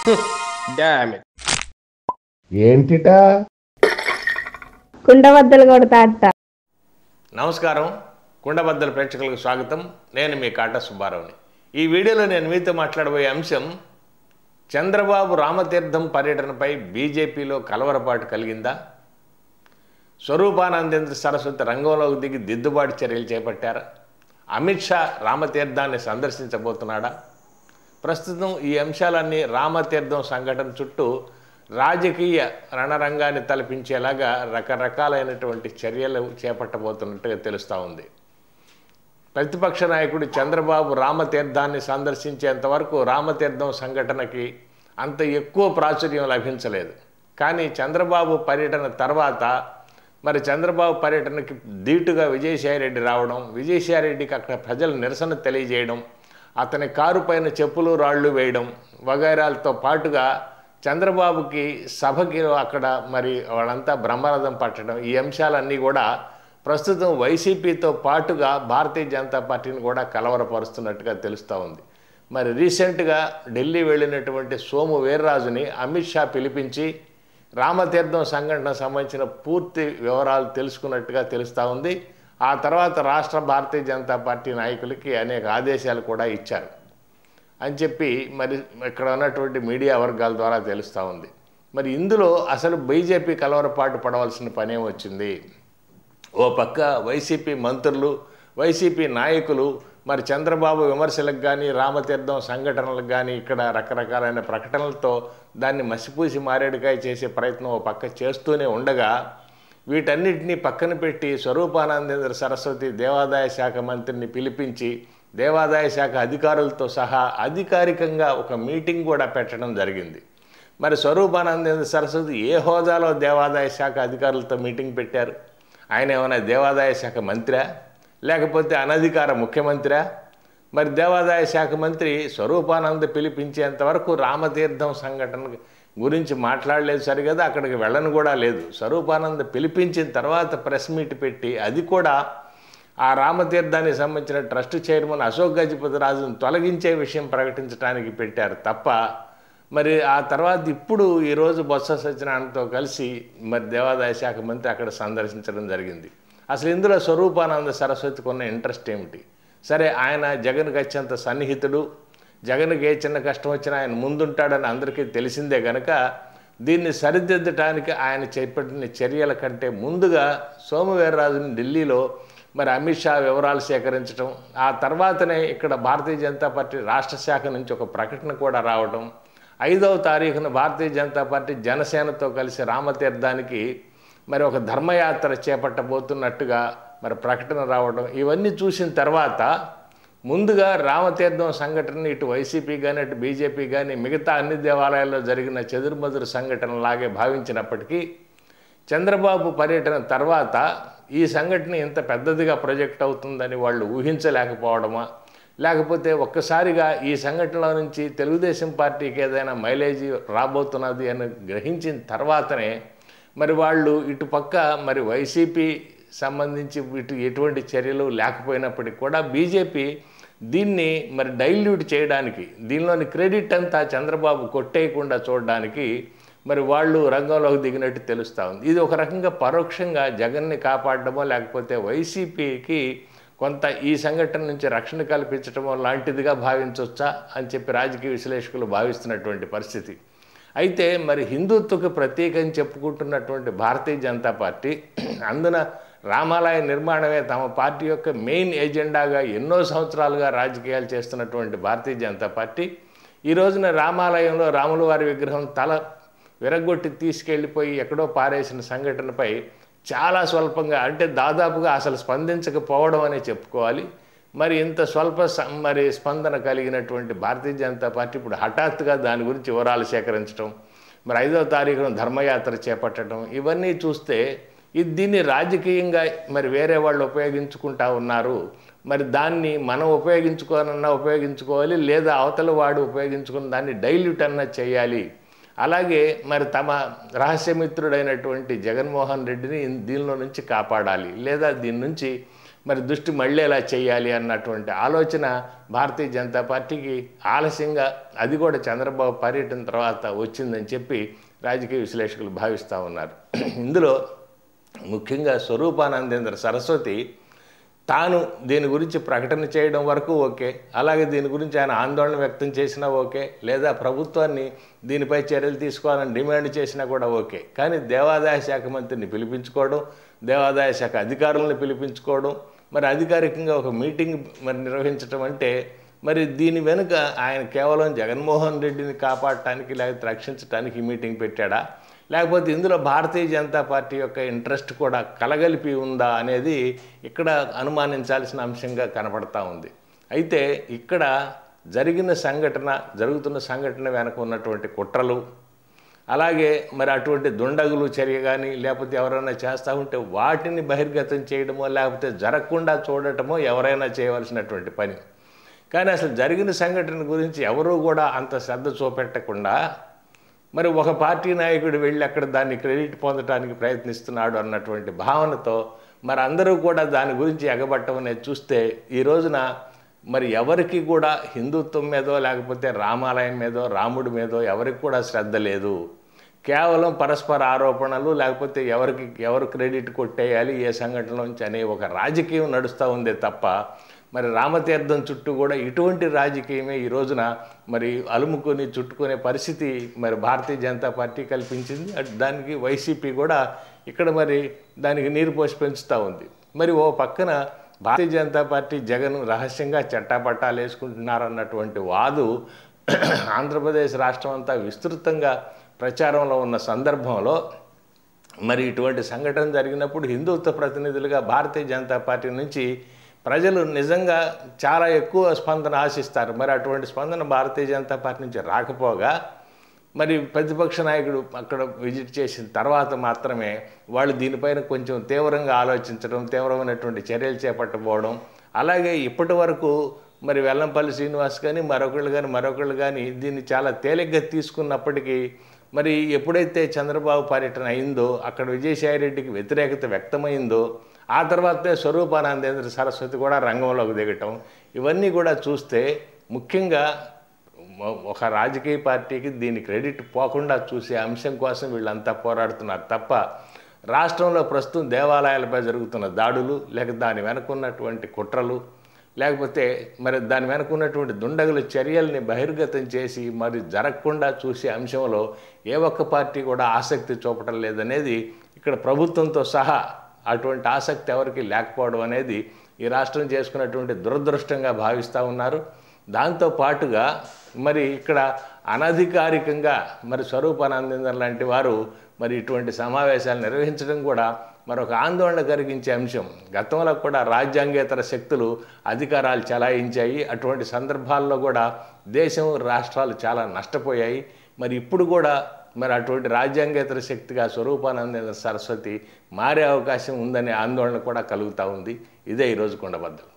dam ఏంటిటా కుండబద్దలు కొడతా అత్త నమస్కారం కుండబద్దల ప్రేక్షకులకు స్వాగతం నేను మీ కాటా సుబ్బారావుని ఈ వీడియోలో నేను మీతో మాట్లాడబోయే అంశం చంద్రబాబు రామతీర్థం పర్యటనపై బీజేపీలో కలవరపాటు కలిగిందా స్వరూపానందేంద్ర సరస్వతి రంగంలోకి దిగి దిద్దుబాటు చర్యలు చేపట్టారా అమిత్ షా రామతీర్థాన్ని సందర్శించబోతున్నాడా ప్రస్తుతం ఈ అంశాలన్నీ రామతీర్థం సంఘటన చుట్టూ రాజకీయ రణరంగాన్ని తలపించేలాగా రకరకాలైనటువంటి చర్యలు చేపట్టబోతున్నట్టుగా తెలుస్తూ ఉంది ప్రతిపక్ష నాయకుడు చంద్రబాబు రామతీర్థాన్ని సందర్శించేంత వరకు రామతీర్థం సంఘటనకి అంత ఎక్కువ ప్రాచుర్యం లభించలేదు కానీ చంద్రబాబు పర్యటన తర్వాత మరి చంద్రబాబు పర్యటనకి ధీటుగా విజయసాయిరెడ్డి రావడం విజయసాయిరెడ్డికి అక్కడ ప్రజలు నిరసన తెలియజేయడం అతని కారు పైన చెప్పులు రాళ్ళు వేయడం వగైరాలతో పాటుగా చంద్రబాబుకి సభకి అక్కడ మరి వాళ్ళంతా బ్రహ్మరథం పట్టడం ఈ అంశాలన్నీ కూడా ప్రస్తుతం వైసీపీతో పాటుగా భారతీయ జనతా పార్టీని కూడా కలవరపరుస్తున్నట్టుగా తెలుస్తూ ఉంది మరి రీసెంట్గా ఢిల్లీ వెళ్ళినటువంటి సోము వీర్రాజుని అమిత్ షా పిలిపించి రామతీర్థం సంఘటన సంబంధించిన పూర్తి వివరాలు తెలుసుకున్నట్టుగా తెలుస్తూ ఉంది ఆ తర్వాత రాష్ట్ర భారతీయ జనతా పార్టీ నాయకులకి అనేక ఆదేశాలు కూడా ఇచ్చారు అని చెప్పి మరి ఇక్కడ ఉన్నటువంటి మీడియా వర్గాల ద్వారా తెలుస్తూ ఉంది మరి ఇందులో అసలు బీజేపీ కలవరపాటు పడవలసిన పనే వచ్చింది ఓ పక్క వైసీపీ మంత్రులు వైసీపీ నాయకులు మరి చంద్రబాబు విమర్శలకు కానీ రామతీర్థం సంఘటనలకు కానీ ఇక్కడ రకరకాలైన ప్రకటనలతో దాన్ని మసిపూసి మారేడుకాయ చేసే ప్రయత్నం ఓ పక్క చేస్తూనే ఉండగా వీటన్నిటినీ పక్కన పెట్టి స్వరూపానందేంద్ర సరస్వతి దేవాదాయ శాఖ మంత్రిని పిలిపించి దేవాదాయ శాఖ అధికారులతో సహా అధికారికంగా ఒక మీటింగ్ కూడా పెట్టడం జరిగింది మరి స్వరూపానందేంద్ర సరస్వతి ఏ హోదాలో దేవాదాయ శాఖ అధికారులతో మీటింగ్ పెట్టారు ఆయన ఏమైనా దేవాదాయ శాఖ మంత్రా లేకపోతే అనధికార ముఖ్యమంత్రా మరి దేవాదాయ శాఖ మంత్రి స్వరూపానంద పిలిపించేంత వరకు రామతీర్థం సంఘటన గురించి మాట్లాడలేదు సరిగదా అక్కడికి వెళ్ళను కూడా లేదు స్వరూపానంద పిలిపించిన తర్వాత ప్రెస్ మీట్ పెట్టి అది కూడా ఆ రామతీర్థానికి సంబంధించిన ట్రస్ట్ చైర్మన్ అశోక్ గజపతి రాజును తొలగించే విషయం ప్రకటించడానికి పెట్టారు తప్ప మరి ఆ తర్వాత ఇప్పుడు ఈరోజు బొత్స సత్యనారాయణతో కలిసి మరి దేవాదాయ శాఖ మంత్రి అక్కడ సందర్శించడం జరిగింది అసలు ఇందులో స్వరూపానంద సరస్వతికి ఉన్న ఇంట్రెస్ట్ ఏమిటి సరే ఆయన జగన్కి అత్యంత సన్నిహితుడు జగన్కి ఏ చిన్న కష్టం వచ్చినా ఆయన ముందుంటాడని అందరికీ తెలిసిందే కనుక దీన్ని సరిదిద్దటానికి ఆయన చేపట్టిన చర్యల కంటే ముందుగా సోమవీర్రాజుని ఢిల్లీలో మరి అమిత్ షా వివరాలు సేకరించడం ఆ తర్వాతనే ఇక్కడ భారతీయ జనతా పార్టీ రాష్ట్ర శాఖ నుంచి ఒక ప్రకటన కూడా రావడం ఐదవ తారీఖున భారతీయ జనతా పార్టీ జనసేనతో కలిసి రామతీర్థానికి మరి ఒక ధర్మయాత్ర చేపట్టబోతున్నట్టుగా మరి ప్రకటన రావడం ఇవన్నీ చూసిన తర్వాత ముందుగా రామతీర్థం సంఘటన ఇటు వైసీపీ కానీ అటు బీజేపీ కానీ మిగతా అన్ని దేవాలయాల్లో జరిగిన చెదురుమదురు సంఘటనలాగే భావించినప్పటికీ చంద్రబాబు పర్యటన తర్వాత ఈ సంఘటన ఇంత పెద్దదిగా ప్రొజెక్ట్ అవుతుందని వాళ్ళు ఊహించలేకపోవడమా లేకపోతే ఒక్కసారిగా ఈ సంఘటనలో నుంచి తెలుగుదేశం పార్టీకి ఏదైనా మైలేజీ రాబోతున్నది అని గ్రహించిన తర్వాతనే మరి వాళ్ళు ఇటు పక్క మరి వైసీపీ సంబంధించి ఇటు ఎటువంటి చర్యలు లేకపోయినప్పటికీ కూడా బీజేపీ దీన్ని మరి డైల్యూట్ చేయడానికి దీనిలోని క్రెడిట్ అంతా చంద్రబాబు కొట్టేయకుండా చూడడానికి మరి వాళ్ళు రంగంలోకి దిగినట్టు తెలుస్తూ ఉంది ఇది ఒక రకంగా పరోక్షంగా జగన్ని కాపాడడమో లేకపోతే వైసీపీకి కొంత ఈ సంఘటన నుంచి రక్షణ కల్పించడమో లాంటిదిగా భావించవచ్చా అని చెప్పి రాజకీయ విశ్లేషకులు భావిస్తున్నటువంటి పరిస్థితి అయితే మరి హిందుత్వకు ప్రతీకని చెప్పుకుంటున్నటువంటి భారతీయ జనతా పార్టీ అందున రామాలయ నిర్మాణమే తమ పార్టీ యొక్క మెయిన్ ఎజెండాగా ఎన్నో సంవత్సరాలుగా రాజకీయాలు చేస్తున్నటువంటి భారతీయ జనతా పార్టీ ఈ రోజున రామాలయంలో రాముల వారి విగ్రహం తల విరగొట్టి తీసుకెళ్ళిపోయి ఎక్కడో పారేసిన సంఘటనపై చాలా స్వల్పంగా అంటే దాదాపుగా అసలు స్పందించకపోవడం అనే చెప్పుకోవాలి మరి ఇంత స్వల్ప స- మరి స్పందన కలిగినటువంటి భారతీయ జనతా పార్టీ ఇప్పుడు హఠాత్తుగా దాని గురించి వివరాలు సేకరించడం మరి ఐదవ తారీఖున ధర్మయాత్ర చేపట్టడం ఇవన్నీ చూస్తే ఇది దీన్ని రాజకీయంగా మరి వేరే వాళ్ళు ఉపయోగించుకుంటా ఉన్నారు మరి దాన్ని మనం ఉపయోగించుకోనన్నా ఉపయోగించుకోవాలి లేదా అవతల వాడు ఉపయోగించుకున్న దాన్ని డైల్యూట్ అన్నా చేయాలి అలాగే మరి తమ రహస్యమిత్రుడైనటువంటి జగన్మోహన్ రెడ్డిని ఇన్- దీనిలో నుంచి కాపాడాలి లేదా దీని నుంచి మరి దృష్టి మళ్ళీ ఎలా చేయాలి అన్నటువంటి ఆలోచన భారతీయ జనతా పార్టీకి ఆలస్యంగా అది కూడా చంద్రబాబు పర్యటన తర్వాత వచ్చిందని చెప్పి రాజకీయ విశ్లేషకులు భావిస్తూ ఉన్నారు ఇందులో ముఖ్యంగా స్వరూపానందేంద్ర సరస్వతి తాను దీని గురించి ప్రకటన చేయడం వరకు ఓకే అలాగే దీని గురించి ఆయన ఆందోళన వ్యక్తం చేసినా ఓకే లేదా ప్రభుత్వాన్ని దీనిపై చర్యలు తీసుకోవాలని డిమాండ్ చేసినా కూడా ఓకే కానీ దేవాదాయ శాఖ మంత్రిని పిలిపించుకోవడం దేవాదాయ శాఖ అధికారులను పిలిపించుకోవడం మరి అధికారికంగా ఒక మీటింగ్ మరి నిర్వహించడం అంటే మరి దీని వెనుక ఆయన కేవలం జగన్మోహన్ రెడ్డిని కాపాడటానికి లేకపోతే రక్షించడానికి ఈ మీటింగ్ పెట్టాడా లేకపోతే ఇందులో భారతీయ జనతా పార్టీ యొక్క ఇంట్రెస్ట్ కూడా కలగలిపి ఉందా అనేది ఇక్కడ అనుమానించాల్సిన అంశంగా కనపడతా ఉంది అయితే ఇక్కడ జరిగిన సంఘటన జరుగుతున్న సంఘటన వెనక ఉన్నటువంటి కుట్రలు అలాగే మరి అటువంటి దుండగులు చర్య కానీ లేకపోతే ఎవరైనా చేస్తూ ఉంటే వాటిని బహిర్గతం చేయడమో లేకపోతే జరగకుండా చూడటమో ఎవరైనా చేయవలసినటువంటి పని కానీ అసలు జరిగిన సంఘటన గురించి ఎవరూ కూడా అంత శ్రద్ధ చూపెట్టకుండా మరి ఒక పార్టీ నాయకుడు వెళ్ళి అక్కడ దాన్ని క్రెడిట్ పొందడానికి ప్రయత్నిస్తున్నాడు అన్నటువంటి భావనతో మరి అందరూ కూడా దాని గురించి ఎగబట్టం అనేది చూస్తే ఈ రోజున మరి ఎవరికి కూడా హిందుత్వం మీదో లేకపోతే రామాలయం మీదో రాముడి మీదో ఎవరికి కూడా శ్రద్ధ లేదు కేవలం పరస్పర ఆరోపణలు లేకపోతే ఎవరికి ఎవరు క్రెడిట్ కొట్టేయాలి ఏ సంఘటన నుంచి అనే ఒక రాజకీయం నడుస్తూ ఉందే తప్ప మరి రామతీర్థం చుట్టూ కూడా ఇటువంటి రాజకీయమే ఈ రోజున మరి అలుముకొని చుట్టుకునే పరిస్థితి మరి భారతీయ జనతా పార్టీ కల్పించింది అటు దానికి వైసీపీ కూడా ఇక్కడ మరి దానికి నీరు పోసి పెంచుతూ ఉంది మరి ఓ పక్కన భారతీయ జనతా పార్టీ జగన్ రహస్యంగా చట్టాపట్టాలు వేసుకుంటున్నారన్నటువంటి వాదు ఆంధ్రప్రదేశ్ రాష్ట్రం అంతా విస్తృతంగా ప్రచారంలో ఉన్న సందర్భంలో మరి ఇటువంటి సంఘటన జరిగినప్పుడు హిందుత్వ ప్రతినిధులుగా భారతీయ జనతా పార్టీ నుంచి ప్రజలు నిజంగా చాలా ఎక్కువ స్పందన ఆశిస్తారు మరి అటువంటి స్పందన భారతీయ జనతా పార్టీ నుంచి రాకపోగా మరి ప్రతిపక్ష నాయకుడు అక్కడ విజిట్ చేసిన తర్వాత మాత్రమే వాళ్ళు దీనిపైన కొంచెం తీవ్రంగా ఆలోచించడం తీవ్రమైనటువంటి చర్యలు చేపట్టబోవడం అలాగే ఇప్పటి వరకు మరి వెల్లంపల్లి శ్రీనివాస్ కానీ మరొకళ్ళు కానీ మరొకళ్ళు కానీ దీన్ని చాలా తేలిగ్గా తీసుకున్నప్పటికీ మరి ఎప్పుడైతే చంద్రబాబు పర్యటన అయిందో అక్కడ విజయసాయిరెడ్డికి వ్యతిరేకత వ్యక్తమైందో ఆ తర్వాతే స్వరూపానందేంద్ర సరస్వతి కూడా రంగంలోకి దిగటం ఇవన్నీ కూడా చూస్తే ముఖ్యంగా మ- ఒక రాజకీయ పార్టీకి దీని క్రెడిట్ పోకుండా చూసే అంశం కోసం వీళ్ళంతా పోరాడుతున్నారు తప్ప రాష్ట్రంలో ప్రస్తుతం దేవాలయాలపై జరుగుతున్న దాడులు లేక దాని వెనకున్నటువంటి కుట్రలు లేకపోతే మరి దాని వెనకున్నటువంటి దుండగుల చర్యల్ని బహిర్గతం చేసి మరి జరగకుండా చూసే అంశంలో ఏ ఒక్క పార్టీ కూడా ఆసక్తి చూపటం లేదనేది ఇక్కడ ప్రభుత్వంతో సహా అటువంటి ఆసక్తి ఎవరికి లేకపోవడం అనేది ఈ రాష్ట్రం చేసుకున్నటువంటి దురదృష్టంగా భావిస్తూ ఉన్నారు దాంతో పాటుగా మరి ఇక్కడ అనధికారికంగా మరి స్వరూపానందేందర్ లాంటి వారు మరి ఇటువంటి సమావేశాలు నిర్వహించడం కూడా మరొక ఆందోళన కలిగించే అంశం గతంలో కూడా రాజ్యాంగేతర శక్తులు అధికారాలు చలాయించాయి అటువంటి సందర్భాల్లో కూడా దేశం రాష్ట్రాలు చాలా నష్టపోయాయి మరి ఇప్పుడు కూడా మరి అటువంటి రాజ్యాంగేతర శక్తిగా స్వరూపానందేంద్ర సరస్వతి మారే అవకాశం ఉందనే ఆందోళన కూడా కలుగుతూ ఉంది ఇదే ఈరోజు కొండబద్దలు